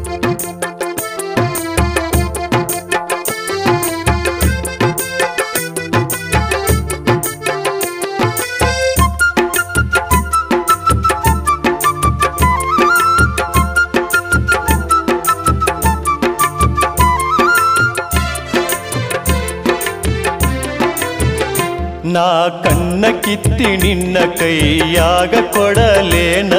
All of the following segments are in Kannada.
ನಾ ಕಣ್ಣ ಕಿತ್ತಿ ನಿನ್ನ ಕೈಯಾಗ ಕೊಡಲೇನ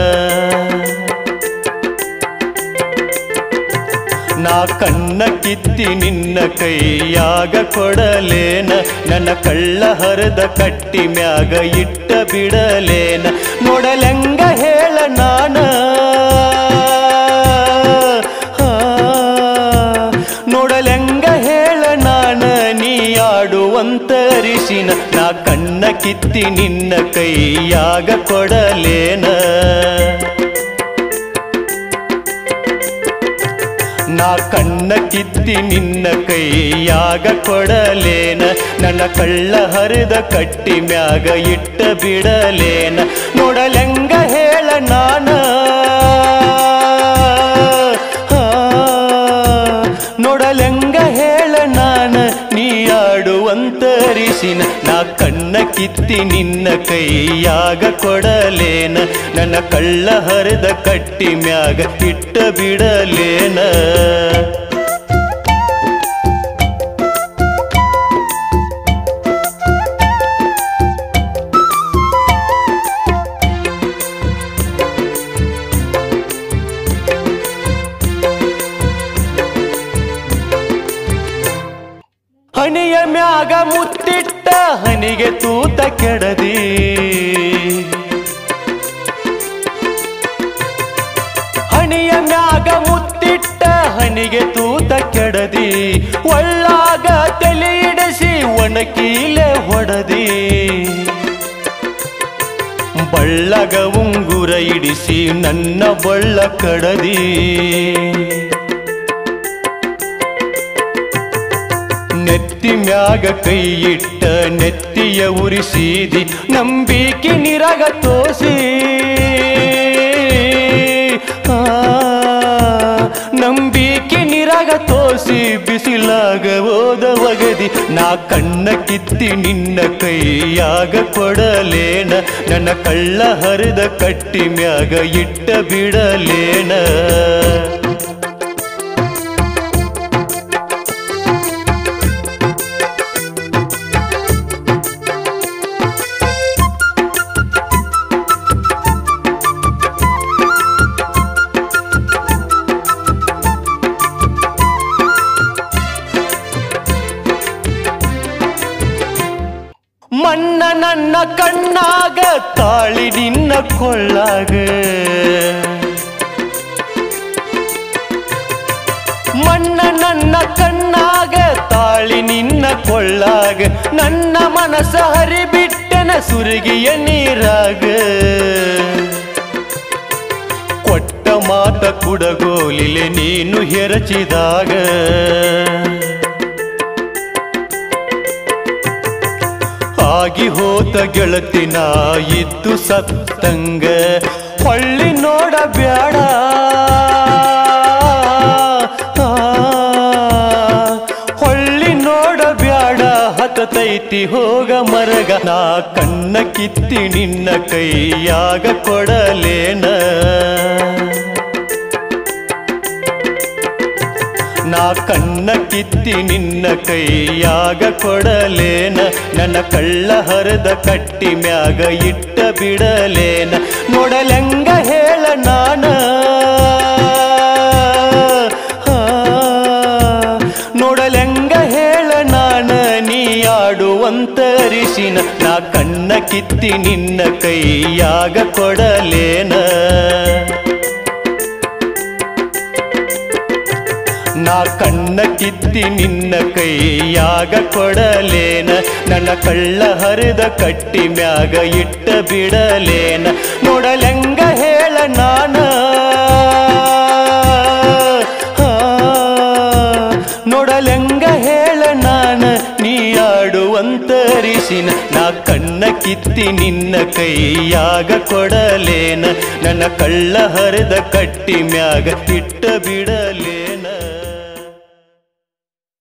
ನಾ ಕಣ್ಣ ಕಿತ್ತಿ ನಿನ್ನ ಕೈಯಾಗ ಕೊಡಲೇನ ನನ್ನ ಕಳ್ಳ ಹರದ ಕಟ್ಟಿ ಮ್ಯಾಗ ಇಟ್ಟ ಬಿಡಲೇನ ನೋಡಲೆಂಗ ಹೇಳ ನಾನ ಆ, ನೋಡಲೆಂಗ ಹೇಳ ನಾನ ನೀ ಆಡುವಂತ ಅರಿಶಿನ ನಾ ಕಣ್ಣ ಕಿತ್ತಿ ನಿನ್ನ ಕೈಯಾಗ ಕೊಡಲೇನ ನಾ ಕಣ್ಣ ಕಿತ್ತಿ ನಿನ್ನ ಕೈಯಾಗ ಕೊಡಲೇನ ನನ್ನ ಕಳ್ಳ ಹರಿದ ಕಟ್ಟಿ ಮ್ಯಾಗ ಇಟ್ಟ ಬಿಡಲೇನ ನೋಡಲೆಂಗ ಹೇಳ ನಾನ ಆ, ನೋಡಲೆಂಗ ಹೇಳ ನಾನ ನೀ ಆಡುವಂತ ಅರಿಶಿನ ನಾ ಕಣ್ಣ ಕಿತ್ತಿ ನಿನ್ನ ಕೈಯಾಗ ಕೊಡಲೇನ ನನ್ನ ಕಳ್ಳ ಹರಿದ ಕಟ್ಟಿ ಮ್ಯಾಗ ಇಟ್ಟ ಬಿಡಲೇನ ಹನಿಯ ಮ್ಯಾಗ ಮುತ್ತಿಟ್ಟ ಹನಿಗೆ ತೂತ ಕೆಡದಿ ಹನಿಯ ಮ್ಯಾಗ ಮುತ್ತಿಟ್ಟ ಹನಿಗೆ ತೂತ ಕೆಡದಿ ಒಳ್ಳಾಗ ತಲೆ ಇಡಿಸಿ ಒಣಕೀಲೆ ಹೊಡದಿ ಬಳ್ಳಗ ಉಂಗುರ ಇಡಿಸಿ ನನ್ನ ಬಳ್ಳ ಕಡದಿ ನೆತ್ತಿ ಮ್ಯಾಗ ಕೈ ಇಟ್ಟ ನೆತ್ತಿಯ ಉರಿಸಿದಿ ನಂಬಿಕೆ ನಿರಗ ತೋಸಿ ಆ, ನಂಬಿಕೆ ನಿರಗ ತೋಸಿ ಬಿಸಿಲಾಗ ಓದ ಒಗದಿ ನಾ ಕಣ್ಣ ಕಿತ್ತಿ ನಿನ್ನ ಕೈಯಾಗ ಕೊಡಲೇನ ನನ್ನ ಕಳ್ಳ ಹರಿದ ಕಟ್ಟಿ ಮ್ಯಾಗ ಇಟ್ಟ ಬಿಡಲೇನ ಮಣ್ಣ ನನ್ನ ಕಣ್ಣಾಗ ತಾಳಿ ನಿನ್ನ ಕೊಳ್ಳಾಗ ಮಣ್ಣ ನನ್ನ ಕಣ್ಣಾಗ ತಾಳಿ ನಿನ್ನ ಕೊಳ್ಳಾಗ ನನ್ನ ಮನಸ ಹರಿಬಿಟ್ಟನ ಸುರಿಗಿಯ ನೀರಾಗ ಕೊಟ್ಟ ಮಾತ ಕುಡಗೋಲಿಲೆ ನೀನು ಹೆರಚಿದಾಗ ಆಗಿ ಹೋತ ಗೆಳತಿನ ಇದ್ದು ಸತ್ತಂಗ ಹೊಳ್ಳಿ ನೋಡಬ್ಯಾಡ ಆ, ಹೊಳ್ಳಿ ನೋಡಬ್ಯಾಡ ಹತತೈತಿ ಹೋಗ ಮರಗ ನಾ ಕಣ್ಣ ಕಿತ್ತಿ ನಿನ್ನ ಕೈಯಾಗ ಕೊಡಲೇನ ನಾ ಕಣ್ಣ ಕಿತ್ತಿ ನಿನ್ನ ಕೈಯಾಗ ಕೊಡಲೇನ ನನ್ನ ಕಳ್ಳ ಹರಿದ ಕಟ್ಟಿ ಮ್ಯಾಗ ಇಟ್ಟ ಬಿಡಲೇನ ನೋಡಲೆಂಗ ಹೇಳ ನಾನ ಆ, ನೋಡಲೆಂಗ ಹೇಳ ನಾನ ನೀ ಆಡುವಂತ ಅರಿಶಿನ ನಾ ಕಣ್ಣ ಕಿತ್ತಿ ನಿನ್ನ ಕೈಯಾಗ ಕೊಡಲೇನ ನಾ ಕಣ್ಣ ಕಿತ್ತಿ ನಿನ್ನ ಕೈಯಾಗ ಕೊಡಲೇನ ನನ್ನ ಕಳ್ಳ ಹರಿದ ಕಟ್ಟಿ ಮ್ಯಾಗ ಇಟ್ಟ ಬಿಡಲೇನ ನೋಡಲೆಂಗ ಹೇಳ ನಾನ ಆ, ನೋಡಲೆಂಗ ಹೇಳ ನಾನ ನೀ ಆಡುವಂತ ಅರಿಶಿನ ನಾ ಕಣ್ಣ ಕಿತ್ತಿ ನಿನ್ನ ಕೈಯಾಗ ಕೊಡಲೇನ ನನ್ನ ಕಳ್ಳ ಹರಿದ ಕಟ್ಟಿ ಮ್ಯಾಗ ಇಟ್ಟ ಬಿಡ